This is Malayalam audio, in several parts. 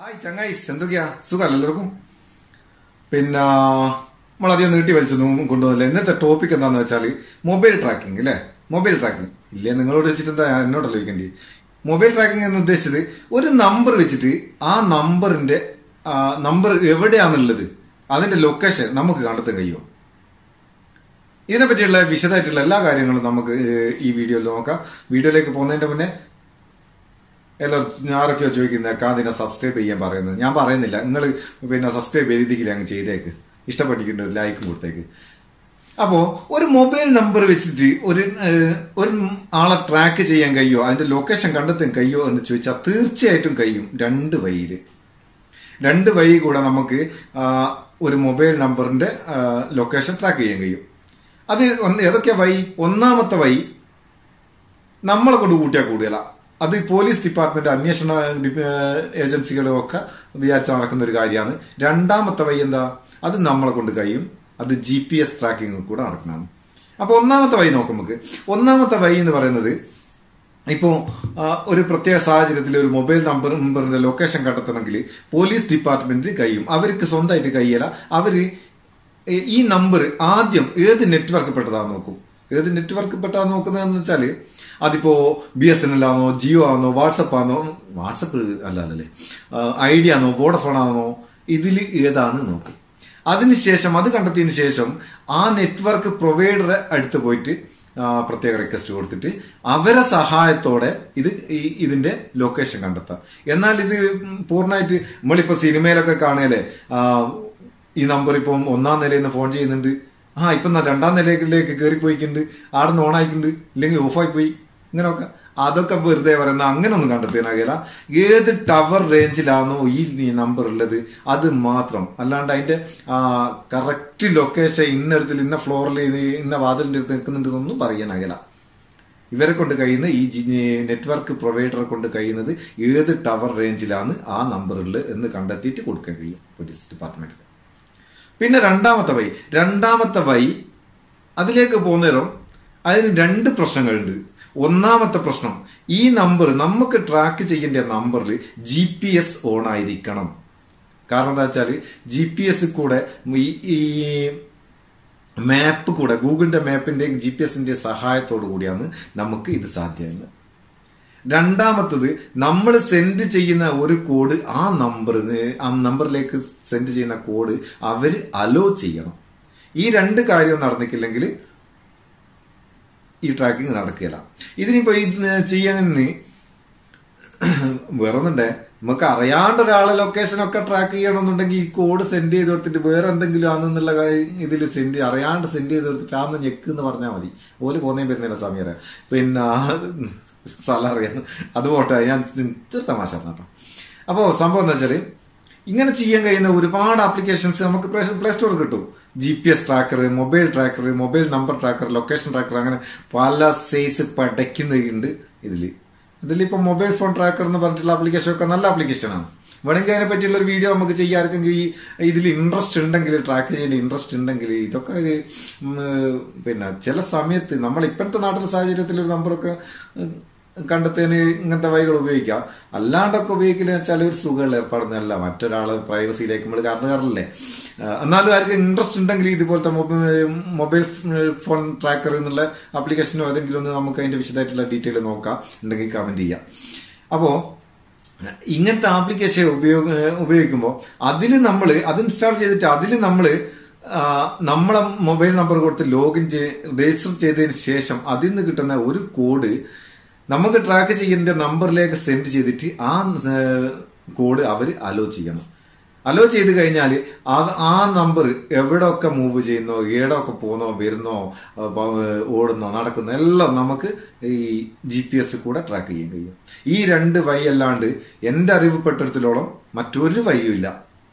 ഹായ് ചങ്ങായിസ് എന്തൊക്കെയാ സുഖമല്ല എല്ലാവർക്കും പിന്നെ നമ്മളധികം നീട്ടി വലിച്ചു കൊണ്ടുവന്നില്ല ഇന്നത്തെ ടോപ്പിക് എന്താന്ന് വെച്ചാൽ മൊബൈൽ ട്രാക്കിംഗ് അല്ലേ മൊബൈൽ ട്രാക്കിംഗ് ഇല്ലേ നിങ്ങളോട് വെച്ചിട്ട് എന്താ എന്നോടല്ല ചോദിക്കേണ്ടി മൊബൈൽ ട്രാക്കിംഗ് എന്ന് ഉദ്ദേശിച്ചത് ഒരു നമ്പർ വെച്ചിട്ട് ആ നമ്പറിന്റെ നമ്പർ എവിടെയാണുള്ളത് അതിന്റെ ലൊക്കേഷൻ നമുക്ക് കണ്ടെത്താൻ കഴിയുമോ ഇതിനെ പറ്റിയുള്ള വിശദമായിട്ടുള്ള എല്ലാ കാര്യങ്ങളും നമുക്ക് ഏഹ്, ഈ വീഡിയോയിൽ നോക്കാം വീഡിയോയിലേക്ക് പോകുന്നതിന്റെ മുന്നേ എല്ലാവരും ആരൊക്കെയോ ചോദിക്കുന്നത് അതിനെ സബ്സ്ക്രൈബ് ചെയ്യാൻ പറയുന്നത് ഞാൻ പറയുന്നില്ല നിങ്ങൾ പിന്നെ സബ്സ്ക്രൈബ് ചെയ്തിട്ടില്ല അങ്ങ് ചെയ്തേക്ക് ഇഷ്ടപ്പെട്ടിട്ടുണ്ട് ഒരു ലൈക്കും കൊടുത്തേക്ക് അപ്പോ ഒരു മൊബൈൽ നമ്പർ വെച്ചിട്ട് ഒരു ഏഹ്, ഒരു ആളെ ട്രാക്ക് ചെയ്യാൻ കഴിയുമോ അതിന്റെ ലൊക്കേഷൻ കണ്ടെത്താൻ കഴിയുമോ എന്ന് ചോദിച്ചാൽ തീർച്ചയായിട്ടും കഴിയും രണ്ട് വഴിയിൽ രണ്ട് വഴി കൂടെ നമുക്ക് ആ, ഒരു മൊബൈൽ നമ്പറിന്റെ ലൊക്കേഷൻ ട്രാക്ക് ചെയ്യാൻ കഴിയും അത് ഒന്ന് ഏതൊക്കെയാ വഴി ഒന്നാമത്തെ വഴി നമ്മളെ കൊണ്ട് കൂട്ടിയാൽ കൂടുതല അത് പോലീസ് ഡിപ്പാർട്ട്മെന്റ് അന്വേഷണ ഡിപ- ഏജൻസികളും ഒക്കെ വിചാരിച്ച് നടക്കുന്ന ഒരു കാര്യമാണ് രണ്ടാമത്തെ വഴി എന്താ അത് നമ്മളെ കൊണ്ട് കഴിയും അത് ജി പി എസ് ട്രാക്കിംഗ് കൂടെ നടക്കുന്നതാണ് അപ്പൊ ഒന്നാമത്തെ വഴി നോക്കാം നമുക്ക് ഒന്നാമത്തെ വഴി എന്ന് പറയുന്നത് ഇപ്പോ ആ, ഒരു പ്രത്യേക സാഹചര്യത്തിൽ ഒരു മൊബൈൽ നമ്പർ നമ്പറിന്റെ ലൊക്കേഷൻ കണ്ടെത്തണമെങ്കിൽ പോലീസ് ഡിപ്പാർട്ട്മെന്റിന് കഴിയും അവർക്ക് സ്വന്തമായിട്ട് കഴിയല അവര് ഈ- ഈ നമ്പർ ആദ്യം ഏത് നെറ്റ്വർക്ക് പെട്ടതാന്ന് നോക്കും ഏത് നെറ്റ്വർക്ക് പെട്ടതാന്ന് നോക്കുന്നതെന്ന് വെച്ചാൽ അതിപ്പോ ബി എസ് എൻ എൽ ആണോ ജിയോ ആണോ വാട്സപ്പ് ആണോ വാട്സപ്പ് അല്ല അല്ലല്ലേ ഐഡിയ ആണോ വോഡഫോൺ ആണോ ഇതിൽ ഏതാണ് നോക്കും അതിനുശേഷം അത് കണ്ടെത്തിയതിന് ശേഷം ആ നെറ്റ്വർക്ക് പ്രൊവൈഡറെ അടുത്ത് പോയിട്ട് ആ, പ്രത്യേക റിക്വസ്റ്റ് കൊടുത്തിട്ട് അവരെ സഹായത്തോടെ ഇത് ഈ- ഇതിന്റെ ലൊക്കേഷൻ കണ്ടെത്താം എന്നാൽ ഇത് പൂർണ്ണമായിട്ട് നമ്മളിപ്പോ സിനിമയിലൊക്കെ കാണുകയല്ലേ ആ, ഈ നമ്പർ ഇപ്പം ഒന്നാം നിലയിൽ നിന്ന് ഫോൺ ചെയ്യുന്നുണ്ട് ആ ഇപ്പം ദാ രണ്ടാം നിലയിലേക്ക് കയറി പോയിട്ടുണ്ട് ആടെ നിന്ന് ഓണായിട്ടുണ്ട് ഇല്ലെങ്കിൽ ഓഫായി പോയി ഇങ്ങനെയൊക്കെ അതൊക്കെ വെറുതെ പറയുന്ന അങ്ങനെ ഒന്നും കണ്ടെത്താനാകില്ല ഏത് ടവർ റേഞ്ചിലാണോ ഈ നമ്പർ ഉള്ളത് അത് മാത്രം അല്ലാണ്ട് അതിന്റെ കറക്റ്റ് ലൊക്കേഷൻ ഇന്നടത്തിൽ ഇന്ന ഫ്ലോറിൽ ഇന്ന വാതിലിന്റെ അടുത്ത് നിൽക്കുന്നുണ്ടെന്നൊന്നും പറയാനാകില്ല ഇവരെ കൊണ്ട് കഴിയുന്ന ഈ നെറ്റ്വർക്ക് പ്രൊവൈഡറെ കൊണ്ട് കഴിയുന്നത് ഏത് ടവർ റേഞ്ചിലാണ് ആ നമ്പറിൽ എന്ന് കണ്ടെത്തിയിട്ട് കൊടുക്കാൻ കഴിയും പോലീസ് ഡിപ്പാർട്ട്മെന്റിൽ പിന്നെ രണ്ടാമത്തെ വഴി രണ്ടാമത്തെ വഴി അതിലേക്ക് പോകുന്നേരം അതിന് രണ്ട് പ്രശ്നങ്ങളുണ്ട് ഒന്നാമത്തെ പ്രശ്നം ഈ നമ്പർ നമുക്ക് ട്രാക്ക് ചെയ്യേണ്ട നമ്പറിൽ ജി പി എസ് ഓൺ ആയിരിക്കണം കാരണം എന്താ വെച്ചാൽ ജി പി എസ് കൂടെ ഈ ഈ മാപ്പ് കൂടെ ഗൂഗിളിന്റെ മാപ്പിന്റെയും ജി പി എസിന്റെ സഹായത്തോടു കൂടിയാണ് നമുക്ക് ഇത് സാധ്യമാകുന്നത് രണ്ടാമത്തത് നമ്മൾ സെൻഡ് ചെയ്യുന്ന ഒരു കോഡ് ആ നമ്പറിന് ആ നമ്പറിലേക്ക് സെൻഡ് ചെയ്യുന്ന കോഡ് അവർ അലോ ചെയ്യണം ഈ രണ്ട് കാര്യവും നടന്നിട്ടില്ലെങ്കിൽ ഈ ട്രാക്കിംഗ് നടക്കില്ല ഇതിനിപ്പോ ഇത് ചെയ്യാൻ വേറൊന്നുണ്ടേ നമുക്ക് അറിയാണ്ട് ഒരാളെ ലൊക്കേഷൻ ഒക്കെ ട്രാക്ക് ചെയ്യണമെന്നുണ്ടെങ്കിൽ ഈ കോഡ് സെൻഡ് ചെയ്ത് കൊടുത്തിട്ട് വേറെ എന്തെങ്കിലും ആണെന്നുള്ള ഇതിൽ സെൻഡ് അറിയാണ്ട് സെൻഡ് ചെയ്ത് കൊടുത്തിട്ട് ആന്ന് ഞെക്ക് എന്ന് പറഞ്ഞാൽ മതി ഓല് പോന്നേ വരുന്നില്ല സമീറ പിന്നെ സ്ഥലം അറിയാം അത് പോട്ടെ ഞാൻ ചെറു തമാശ കേട്ടോ അപ്പോൾ സംഭവം എന്താ വെച്ചാൽ ഇങ്ങനെ ചെയ്യാൻ കഴിയുന്ന ഒരുപാട് ആപ്ലിക്കേഷൻസ് നമുക്ക് പ്ലേ സ്റ്റോറിൽ കിട്ടും G P S tracker mobile tracker mobile number tracker location tracker അങ്ങനെ പല സൈസ് പടയ്ക്കുന്നുണ്ട് ഇതിൽ ഇതിലിപ്പോ മൊബൈൽ ഫോൺ ട്രാക്കർ എന്ന് പറഞ്ഞിട്ടുള്ള ആപ്ലിക്കേഷൻ ഒക്കെ നല്ല ആപ്ലിക്കേഷനാണ് വേണമെങ്കിൽ അതിനെ പറ്റിയുള്ള ഒരു വീഡിയോ നമുക്ക് ചെയ്യാർക്കെങ്കിൽ ഈ ഇതിൽ ഇൻട്രസ്റ്റ് ഉണ്ടെങ്കിൽ ട്രാക്ക് ചെയ്യാൻ ഇൻട്രസ്റ്റ് ഉണ്ടെങ്കിൽ ഇതൊക്കെ ഒരു, ഉം, പിന്നെ ചില സമയത്ത് നമ്മൾ ഇപ്പോഴത്തെ നാട്ടിലെ സാഹചര്യത്തിൽ ഒരു നമ്പറൊക്കെ ഉം, കണ്ടെത്താൻ ഇങ്ങനത്തെ വഴികൾ ഉപയോഗിക്കാം അല്ലാണ്ടൊക്കെ ഉപയോഗിക്കില്ല വെച്ചാൽ ഒരു സുഖമുള്ള ഏർപ്പാടൊന്നുമല്ല മറ്റൊരാള് പ്രൈവസിയിലേക്ക് നമ്മൾ കാരണം കയറില്ലേ എന്നാലും ആർക്കും ഇൻട്രസ്റ്റ് ഉണ്ടെങ്കിൽ ഇതുപോലത്തെ മൊബൈൽ ഫോൺ ട്രാക്കർ എന്നുള്ള ആപ്ലിക്കേഷനോ ഏതെങ്കിലും ഒന്ന് നമുക്ക് അതിന്റെ വിശദമായിട്ടുള്ള ഡീറ്റെയിൽ നോക്കാം ഉണ്ടെങ്കിൽ കമന്റ് ചെയ്യാം അപ്പോ ഇങ്ങനത്തെ ആപ്ലിക്കേഷൻ ഉപയോഗ ഉപയോഗിക്കുമ്പോൾ അതിൽ നമ്മൾ അത് ഇൻസ്റ്റാൾ ചെയ്തിട്ട് അതിൽ നമ്മൾ നമ്മളെ മൊബൈൽ നമ്പർ കൊടുത്ത് ലോഗിൻ രജിസ്റ്റർ ചെയ്തതിന് ശേഷം അതിൽ നിന്ന് കിട്ടുന്ന ഒരു കോഡ് നമുക്ക് ട്രാക്ക് ചെയ്യേണ്ട നമ്പറിലേക്ക് സെൻഡ് ചെയ്തിട്ട് ആ കോഡ് അവർ അലോ ചെയ്യണം അലോ ചെയ്ത് കഴിഞ്ഞാൽ ആ നമ്പർ എവിടെയൊക്കെ മൂവ് ചെയ്യുന്നോ എവിടെയൊക്കെ പോകുന്നോ വരുന്നോ ആ, പ- ഓടുന്നോ നടക്കുന്നോ എല്ലാം നമുക്ക് ഈ ജി പി എസ് കൂടെ ട്രാക്ക് ചെയ്യാൻ കഴിയും ഈ രണ്ട് വഴി അല്ലാണ്ട് എൻ്റെ അറിവപ്പെട്ടിടത്തോളം മറ്റൊരു വഴിയുമില്ല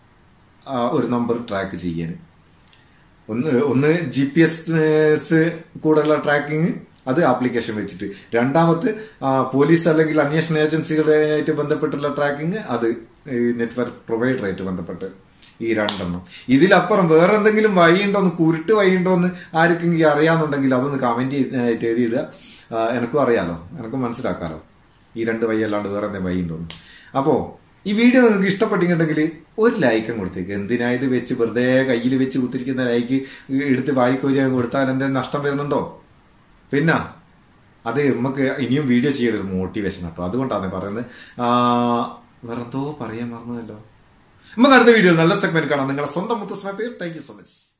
ആ, ഒരു നമ്പർ ട്രാക്ക് ചെയ്യാൻ ഒന്ന് ഒന്ന് ജി പി എസ് കൂടെയുള്ള ട്രാക്കിംഗ് അത് ആപ്ലിക്കേഷൻ വെച്ചിട്ട് രണ്ടാമത് ആ, പോലീസ് അല്ലെങ്കിൽ അന്വേഷണ ഏജൻസികളുമായിട്ട് ബന്ധപ്പെട്ടുള്ള ട്രാക്കിംഗ് അത് നെറ്റ്വർക്ക് പ്രൊവൈഡറായിട്ട് ബന്ധപ്പെട്ട് ഈ രണ്ടെണ്ണം ഇതിലപ്പുറം വേറെ എന്തെങ്കിലും വഴിയുണ്ടോ ഒന്ന് കുരുട്ട് വഴിയുണ്ടോ എന്ന് ആർക്കെങ്കിലും അറിയാന്നുണ്ടെങ്കിൽ അതൊന്ന് കമന്റ് ആയിട്ട് എഴുതിയിടുക ആ, എനക്കും അറിയാലോ എനക്കും മനസ്സിലാക്കാലോ ഈ രണ്ട് വഴി അല്ലാണ്ട് വേറെ എന്തെങ്കിലും വഴിയുണ്ടോ എന്ന് അപ്പോ ഈ വീഡിയോ നിങ്ങൾക്ക് ഇഷ്ടപ്പെട്ടിട്ടുണ്ടെങ്കിൽ ഒരു ലൈക്കും കൊടുത്തേക്ക് എന്തിനാ ഇത് വെച്ച് വെറുതെ കയ്യിൽ വെച്ച് കുത്തിരിക്കുന്ന ലൈക്ക് എടുത്ത് വായിക്കോരി അങ്ങ് കൊടുത്താൽ എന്തെങ്കിലും നഷ്ടം വരുന്നുണ്ടോ പിന്നെ അത് നമുക്ക് ഇനിയും വീഡിയോ ചെയ്യരുത് മോട്ടിവേഷൻ കേട്ടോ അതുകൊണ്ടാണ് പറയുന്നത് ആ, വേറെന്തോ പറയാൻ മറന്നതല്ലോ നമുക്ക് അടുത്ത വീഡിയോ നല്ല സെഗ്മെന്റ് കാണാം നിങ്ങളുടെ സ്വന്തം മുത്തസ്മ പേര് താങ്ക് യു സോ മച്ച്